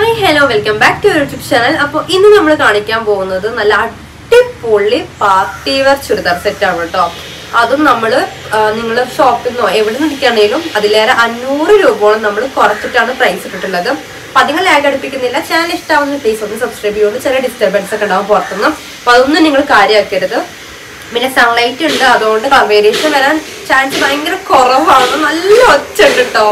hi hello welcome back to YouTube channel അപ്പോൾ ഇന്ന് നമ്മൾ കാണിക്കാൻ പോകുന്നത് നല്ല അടിപൊളി പാർട്ടി വെയർ ചുരിദാർ സെറ്റ് ആണ് കേട്ടോ അതും നമ്മൾ നിങ്ങൾ ഷോപ്പിൽ നിന്നോ എവിടെ നിന്ന് ഇരിക്കുകയാണെങ്കിലും അതിലേറെ അഞ്ഞൂറ് രൂപയോളം നമ്മൾ കുറച്ചിട്ടാണ് പ്രൈസ് ഇട്ടിട്ടുള്ളത് അപ്പൊ അധികം ലാഗ് അടുപ്പിക്കുന്നില്ല ചാനൽ ഇഷ്ടമാവുന്ന പ്ലീസ് ഒന്ന് സബ്സ്ക്രൈബ് ചെയ്യുള്ളൂ ചെറിയ ഡിസ്റ്റർബൻസ് ഒക്കെ ഉണ്ടാവും പുറത്തുനിന്ന് അപ്പൊ അതൊന്നും നിങ്ങൾ കാര്യമാക്കരുത് പിന്നെ സൺലൈറ്റ് ഉണ്ട് അതുകൊണ്ട് വേരിയേഷൻ വരാൻ ചാൻസ് ഭയങ്കര കുറവാണ് നല്ല ഒച്ച ഉണ്ട് കേട്ടോ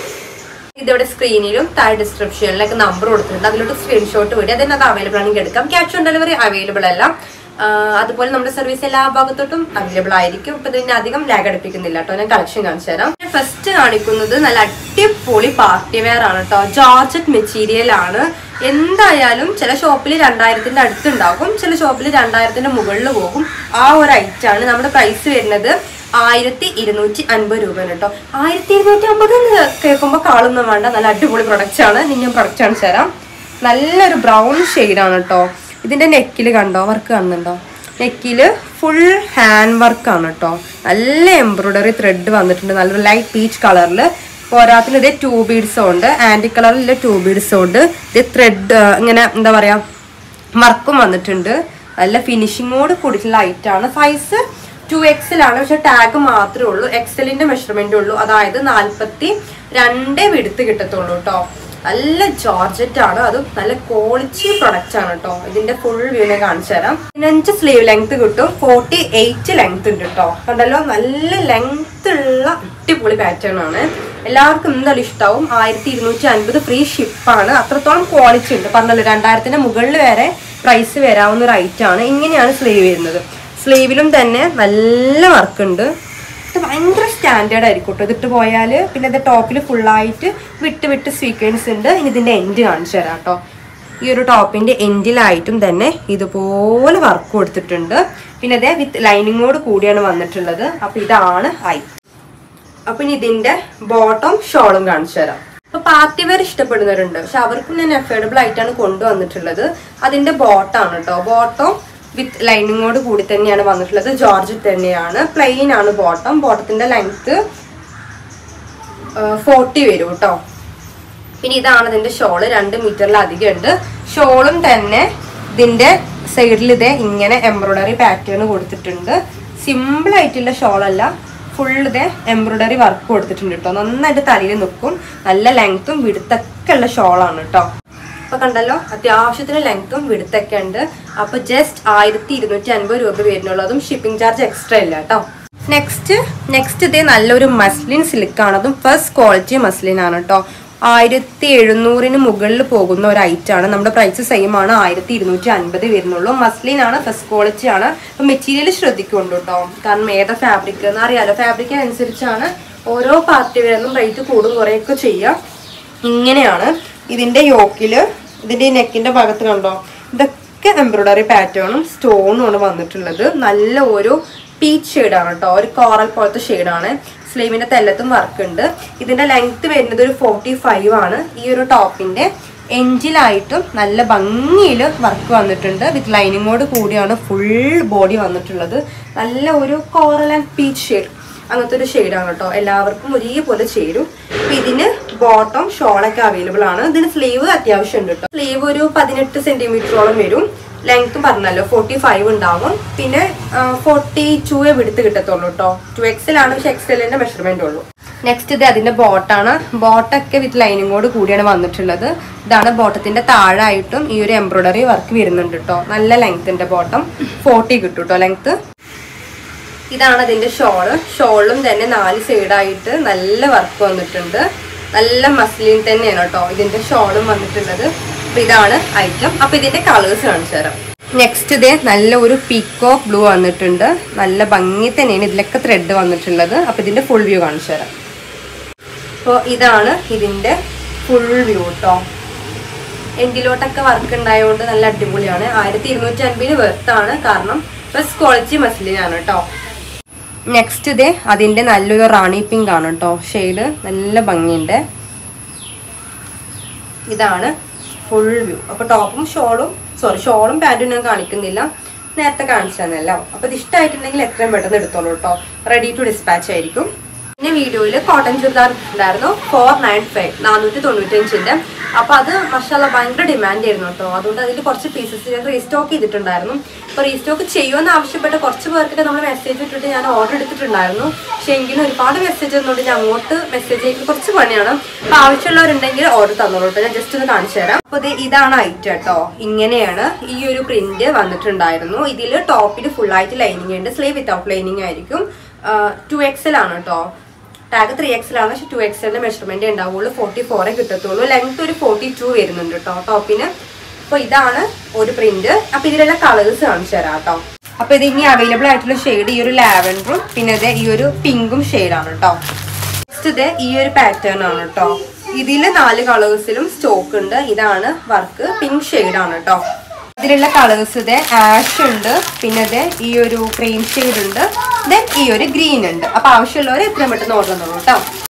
ഇതിവിടെ സ്ക്രീനിലും താഴെ ഡിസ്ക്രിപ്ഷനിലൊക്കെ നമ്പർ കൊടുത്തിട്ടുണ്ട് അതിലോട്ട് സ്ക്രീൻഷോട്ട് വരും അതിന് അത് അവൈലബിൾ ആണെങ്കിൽ എടുക്കാം ക്യാഷ് ഓൺ ഡെലിവറി അവൈലബിൾ അല്ല ആ, അതുപോലെ നമ്മുടെ സർവീസ് എല്ലാ ഭാഗത്തോട്ടും അവൈലബിൾ ആയിരിക്കും ഇപ്പൊ ഇതിന് അധികം ലാഗ് അടുപ്പിക്കുന്നില്ല കേട്ടോ ഞാൻ കളക്ഷൻ കാണിച്ചു തരാം ഫസ്റ്റ് കാണിക്കുന്നത് നല്ല അടിപൊളി പാർട്ടി വെയർ ആണ് കേട്ടോ ജോർജറ്റ് മെറ്റീരിയൽ ആണ് എന്തായാലും ചില ഷോപ്പിൽ രണ്ടായിരത്തിന്റെ അടുത്തുണ്ടാകും ചില ഷോപ്പിൽ രണ്ടായിരത്തിന്റെ മുകളിൽ പോകും ആ ഒരു ഐറ്റം ആണ് നമ്മുടെ പ്രൈസ് വരുന്നത് ആയിരത്തി ഇരുന്നൂറ്റി അൻപത് രൂപ കേട്ടോ ആയിരത്തി ഇരുന്നൂറ്റി അമ്പത് എന്ന് കേൾക്കുമ്പോൾ കാളൊന്നും വേണ്ട നല്ല അടിപൊളി പ്രൊഡക്റ്റ് ആണ് ഇനി ഞാൻ പ്രൊഡക്റ്റ് കാണിച്ചു തരാം നല്ലൊരു ബ്രൗൺ ആണ് കേട്ടോ ഇതിന്റെ നെക്കിൽ കണ്ടോ വർക്ക് കാണുന്നുണ്ടോ നെക്കില് ഫുൾ ഹാൻഡ് വർക്ക് ആണ് കേട്ടോ നല്ല എംബ്രോയിഡറി ത്രെഡ് വന്നിട്ടുണ്ട് നല്ലൊരു ലൈറ്റ് പീച്ച് കളറിൽ പോരാത്തിന് ഇതേ ടൂ ബീഡ്സും ഉണ്ട് ആന്റി കളറിലെ ടൂ ബീഡ്സും ഉണ്ട് ഇത് ത്രെഡ് ഇങ്ങനെ എന്താ പറയാ വർക്കും വന്നിട്ടുണ്ട് നല്ല ഫിനിഷിങ്ങോട് കൂടിയിട്ടുള്ള ഐറ്റാണ് സൈസ് ടു എക്സലാണ് പക്ഷെ ടാഗ് മാത്രമേ ഉള്ളൂ എക്സലിന്റെ മെഷർമെന്റ് ഉള്ളൂ അതായത് നാൽപ്പത്തി രണ്ടേ വിടുത്ത് കിട്ടത്തുള്ളൂ കേട്ടോ നല്ല ജോർജറ്റ് ആണ് അതും നല്ല ക്വാളിറ്റി പ്രൊഡക്റ്റ് ആണ് കേട്ടോ ഇതിന്റെ ഫുൾ വ്യൂ ഞാൻ കാണിച്ചു തരാം പതിനഞ്ച് സ്ലീവ് ലെങ്ത് കിട്ടും ഫോർട്ടി എയ്റ്റ് ലെങ്ത് ഉണ്ട് കേട്ടോ കണ്ടല്ലോ നല്ല ലെങ്ത് ഉള്ള അടിപൊളി പാറ്റേൺ ആണ് എല്ലാവർക്കും എന്തായാലും ഇഷ്ടാവും ആയിരത്തി ഇരുന്നൂറ്റി അൻപത് ഫ്രീ ഷിപ്പാണ് അത്രത്തോളം ക്വാളിറ്റി ഉണ്ട് പറഞ്ഞല്ലോ രണ്ടായിരത്തിന്റെ മുകളിൽ വരെ പ്രൈസ് വരാവുന്ന ഒരു ഐറ്റം ആണ് ഇങ്ങനെയാണ് സ്ലീവ് വരുന്നത് സ്ലീവിലും തന്നെ നല്ല വർക്ക് ഉണ്ട് ഇത് ഭയങ്കര സ്റ്റാൻഡേർഡ് ആയിരിക്കും കേട്ടോ ഇതിട്ട് പോയാൽ പിന്നെ ഇത് ടോപ്പിൽ ഫുള്ളായിട്ട് വിട്ട് വിട്ട് സ്വീക്വൻസ് ഉണ്ട് ഇനി ഇതിന്റെ എൻഡ് കാണിച്ചു തരാം കേട്ടോ ഈ ഒരു ടോപ്പിന്റെ എൻഡിലായിട്ടും തന്നെ ഇതുപോലെ വർക്ക് കൊടുത്തിട്ടുണ്ട് പിന്നെ അതേ വിത്ത് ലൈനിങ്ങോട് കൂടിയാണ് വന്നിട്ടുള്ളത് അപ്പൊ ഇതാണ് ഐറ്റം അപ്പൊ ഇനി ഇതിന്റെ ബോട്ടം ഷോളും കാണിച്ചു തരാം അപ്പൊ പാർട്ടി വെയർ ഇഷ്ടപ്പെടുന്നവരുണ്ട് പക്ഷെ അവർക്കും ഞാൻ അഫോർഡബിൾ ആയിട്ടാണ് കൊണ്ടുവന്നിട്ടുള്ളത് അതിന്റെ ബോട്ടാണ് കേട്ടോ ബോട്ടം വിത്ത് ലൈനിങ്ങോട് കൂടി തന്നെയാണ് വന്നിട്ടുള്ളത് ജോർജ് തന്നെയാണ് പ്ലെയിൻ ആണ് ബോട്ടം ബോട്ടത്തിന്റെ ലെങ്ത് ഫോർട്ടി വരും കേട്ടോ പിന്നെ ഇതാണ് ഇതിന്റെ ഷോള് രണ്ട് മീറ്ററിലധികം ഉണ്ട് ഷോളും തന്നെ ഇതിന്റെ സൈഡിൽ ഇതേ ഇങ്ങനെ എംബ്രോയിഡറി പാറ്റേൺ കൊടുത്തിട്ടുണ്ട് സിമ്പിൾ ആയിട്ടുള്ള ഷോളല്ല ഫുൾ ഇതേ എംബ്രോയിഡറി വർക്ക് കൊടുത്തിട്ടുണ്ട് കേട്ടോ നന്നായിട്ട് തലയിൽ നിൽക്കും നല്ല ലെങ്ത്തും വിടുത്തൊക്കെ ഉള്ള ഷോളാണ് കേട്ടോ അപ്പൊ കണ്ടല്ലോ അത്യാവശ്യത്തിന് ലെങ്ത്തും വിടുത്തൊക്കെ ഉണ്ട് അപ്പൊ ജസ്റ്റ് ആയിരത്തി ഇരുന്നൂറ്റി അൻപത് രൂപ വരുന്നുള്ളൂ അതും ഷിപ്പിംഗ് ചാർജ് എക്സ്ട്രാ ഇല്ല കേട്ടോ നെക്സ്റ്റ് നെക്സ്റ്റ് ഇതേ നല്ലൊരു മസ്ലിൻ സിൽക്കാണ് അതും ഫസ്റ്റ് ക്വാളിറ്റി മസ്ലിൻ ആണ് കേട്ടോ ആയിരത്തി എഴുന്നൂറിന് മുകളിൽ പോകുന്ന ഒരു ഐറ്റം ആണ് നമ്മുടെ പ്രൈസ് സെയിം ആണ് ആയിരത്തി ഇരുന്നൂറ്റി അൻപത് വരുന്നുള്ളൂ മസ്ലിൻ ആണ് ഫസ്റ്റ് ക്വാളിറ്റി ആണ് അപ്പൊ മെറ്റീരിയൽ ശ്രദ്ധിക്കുന്നുണ്ട് കേട്ടോ കാരണം ഏതാ ഫാബ്രിക് എന്ന് അറിയാലോ ഫാബ്രിക് അനുസരിച്ചാണ് ഓരോ പാർട്ടി വരുന്നും റേറ്റ് കൂടും കുറയൊക്കെ ചെയ്യുക ഇങ്ങനെയാണ് ഇതിന്റെ യോക്കില് ഇതിന്റെ നെക്കിന്റെ ഭാഗത്ത് കണ്ടോ ഇതൊക്കെ എംബ്രോയിഡറി പാറ്റേണും സ്റ്റോണും ആണ് വന്നിട്ടുള്ളത് നല്ല ഒരു പീച്ച് ഷെയ്ഡാണ് കേട്ടോ ഒരു കോറൽ പോലത്തെ ഷെയ്ഡാണ് സ്ലീവിന്റെ തെല്ലത്തും വർക്ക് ഉണ്ട് ഇതിന്റെ ലെങ്ത് വരുന്നത് ഒരു ഫോർട്ടി ഫൈവ് ആണ് ഈ ഒരു ടോപ്പിന്റെ എഞ്ചിലായിട്ടും നല്ല ഭംഗിയിൽ വർക്ക് വന്നിട്ടുണ്ട് വിത്ത് ലൈനിങ്ങോട് കൂടിയാണ് ഫുൾ ബോഡി വന്നിട്ടുള്ളത് നല്ല ഒരു കോറൽ ആൻഡ് പീച്ച് ഷെയ്ഡ് അങ്ങനത്തെ ഒരു ഷെയ്ഡാണ് കേട്ടോ എല്ലാവർക്കും ഒരേപോലെ ചേരും അപ്പൊ ഇതിന് ബോട്ടം ഷോളൊക്കെ അവൈലബിൾ ആണ് ഇതിന് സ്ലീവ് അത്യാവശ്യം ഉണ്ട് കേട്ടോ സ്ലീവ് ഒരു പതിനെട്ട് സെന്റിമീറ്ററോളം വരും ലെങ്ത്തും പറഞ്ഞല്ലോ ഫോർട്ടി ഫൈവ് ഉണ്ടാവും പിന്നെ ഫോർട്ടി ടു വിടുത്ത് കിട്ടത്തുള്ളൂ കേട്ടോ ടു എക്സൽ ആണ് പക്ഷെ എക്സലിന്റെ മെഷർമെന്റ് ഉള്ളൂ നെക്സ്റ്റ് ഇത് അതിന്റെ ബോട്ടാണ് ബോട്ടൊക്കെ വിത്ത് ലൈനിങ്ങോട് കൂടിയാണ് വന്നിട്ടുള്ളത് ഇതാണ് ബോട്ടത്തിന്റെ താഴായിട്ടും ഈ ഒരു എംബ്രോയിഡറി വർക്ക് വരുന്നുണ്ട് കേട്ടോ നല്ല ലെങ്ത്തിന്റെ ബോട്ടം ഫോർട്ടി കിട്ടും കേട്ടോ ലെങ്ത് ഇതാണ് അതിന്റെ ഷോള് ഷോളും തന്നെ നാല് സൈഡായിട്ട് നല്ല വർക്ക് വന്നിട്ടുണ്ട് നല്ല മസ്ലിൻ തന്നെയാണ് കേട്ടോ ഇതിന്റെ ഷോളും വന്നിട്ടുള്ളത് അപ്പൊ ഇതാണ് ഐറ്റം അപ്പൊ ഇതിന്റെ കളേഴ്സ് കാണിച്ചു തരാം നെക്സ്റ്റ് ഇതേ നല്ല ഒരു പീക്കോ ബ്ലൂ വന്നിട്ടുണ്ട് നല്ല ഭംഗി തന്നെയാണ് ഇതിലൊക്കെ ത്രെഡ് വന്നിട്ടുള്ളത് അപ്പൊ ഇതിന്റെ ഫുൾ വ്യൂ കാണിച്ചു തരാം അപ്പോൾ ഇതാണ് ഇതിന്റെ ഫുൾ വ്യൂ കേട്ടോ എൻഡിലോട്ടൊക്കെ വർക്ക് ഉണ്ടായതുകൊണ്ട് നല്ല അടിപൊളിയാണ് ആയിരത്തി ഇരുന്നൂറ്റി അൻപതിന് വെർത്താണ് കാരണം ബസ് ക്വാളിറ്റി മസ്ലിനാണ് കേട്ടോ നെക്സ്റ്റ് ഇതേ അതിന്റെ നല്ലൊരു റാണി പിങ്ക് ആണ് കേട്ടോ ഷെയ്ഡ് നല്ല ഭംഗിയുണ്ട് ഇതാണ് ഫുൾ വ്യൂ അപ്പൊ ടോപ്പും ഷോളും സോറി ഷോളും പാൻറ്റും ഞാൻ കാണിക്കുന്നില്ല നേരത്തെ കാണിച്ചു തന്നല്ലോ അപ്പൊ ഇത് ഇഷ്ടമായിട്ടുണ്ടെങ്കിൽ എത്രയും പെട്ടെന്ന് എടുത്തോളൂ കേട്ടോ റെഡി ടു ഡിസ്പാച്ച് ആയിരിക്കും പിന്നെ വീഡിയോയിൽ കോട്ടൺ ചുരിദാർ ഉണ്ടായിരുന്നു ഫോർ നയൻ ഫൈവ് നാനൂറ്റി തൊണ്ണൂറ്റഞ്ചിന്റെ അപ്പൊ അത് മഷാല ഭയങ്കര ഡിമാൻഡ് ആയിരുന്നു കേട്ടോ അതുകൊണ്ട് അതിൽ കുറച്ച് പീസസ് ഞാൻ റീസ്റ്റോക്ക് ചെയ്തിട്ടുണ്ടായിരുന്നു ഇപ്പൊ റീസ്റ്റോക്ക് ചെയ്യുമെന്ന് ആവശ്യപ്പെട്ട കുറച്ച് പേർക്കൊക്കെ നമ്മൾ മെസ്സേജ് ഇട്ടിട്ട് ഞാൻ ഓർഡർ എടുത്തിട്ടുണ്ടായിരുന്നു പക്ഷെ എങ്കിലും ഒരുപാട് മെസ്സേജ് തന്നുകൊണ്ട് ഞാൻ അങ്ങോട്ട് മെസ്സേജ് അയക്കാൻ കുറച്ച് പണിയാണ് അപ്പൊ ആവശ്യമുള്ളവരുണ്ടെങ്കിൽ ഓർഡർ തന്നോളൂ കേട്ടോ ഞാൻ ജസ്റ്റ് ഒന്ന് കാണിച്ചു തരാം അപ്പൊ ഇത് ഇതാണ് ഐറ്റം കേട്ടോ ഇങ്ങനെയാണ് ഈ ഒരു പ്രിന്റ് വന്നിട്ടുണ്ടായിരുന്നു ഇതിൽ ടോപ്പിൽ ഫുൾ ആയിട്ട് ലൈനിങ് ഉണ്ട് സ്ലീവ് വിത്തൗട്ട് ലൈനിങ് ആയിരിക്കും ടു എക്സൽ ആണ് കേട്ടോ ടാഗ് ത്രീ എക്സൽ ആണ് പക്ഷെ ടു എക്സലിന്റെ മെഷർമെന്റ് ഉണ്ടാവുള്ളൂ ഫോർട്ടി ഫോറേ കിട്ടത്തുള്ളൂ ലെങ്ത് ഒരു ഫോർട്ടി ടു വരുന്നുണ്ട് കേട്ടോ ടോപ്പിന് അപ്പൊ ഇതാണ് ഒരു പ്രിന്റ് അപ്പൊ ഇതിലുള്ള കളേഴ്സ് കാണിച്ചു തരാം കേട്ടോ അപ്പൊ ഇത് ഇനി അവൈലബിൾ ആയിട്ടുള്ള ഷെയ്ഡ് ഈ ഒരു ലാവൻഡറും പിന്നെ ഇത് ഈ ഒരു പിങ്കും ഷെയ്ഡാണ് കേട്ടോ നെക്സ്റ്റ് ഇത് ഈ ഒരു പാറ്റേൺ ആണ് കേട്ടോ ഇതിൽ നാല് കളേഴ്സിലും സ്റ്റോക്ക് ഉണ്ട് ഇതാണ് വർക്ക് പിങ്ക് ഷെയ്ഡാണ് കേട്ടോ ഇതിലുള്ള കളേഴ്സ് ഇത് ആഷ് ഉണ്ട് പിന്നെ ഇത് ഈ ഒരു ക്രീം ഷെയ്ഡ് ഉണ്ട് ദെൻ ഈ ഒരു ഗ്രീൻ ഉണ്ട് അപ്പൊ ആവശ്യമുള്ളവർ എത്രയും പെട്ടെന്ന് ഓർഡർ തന്നോളൂ കേട്ടോ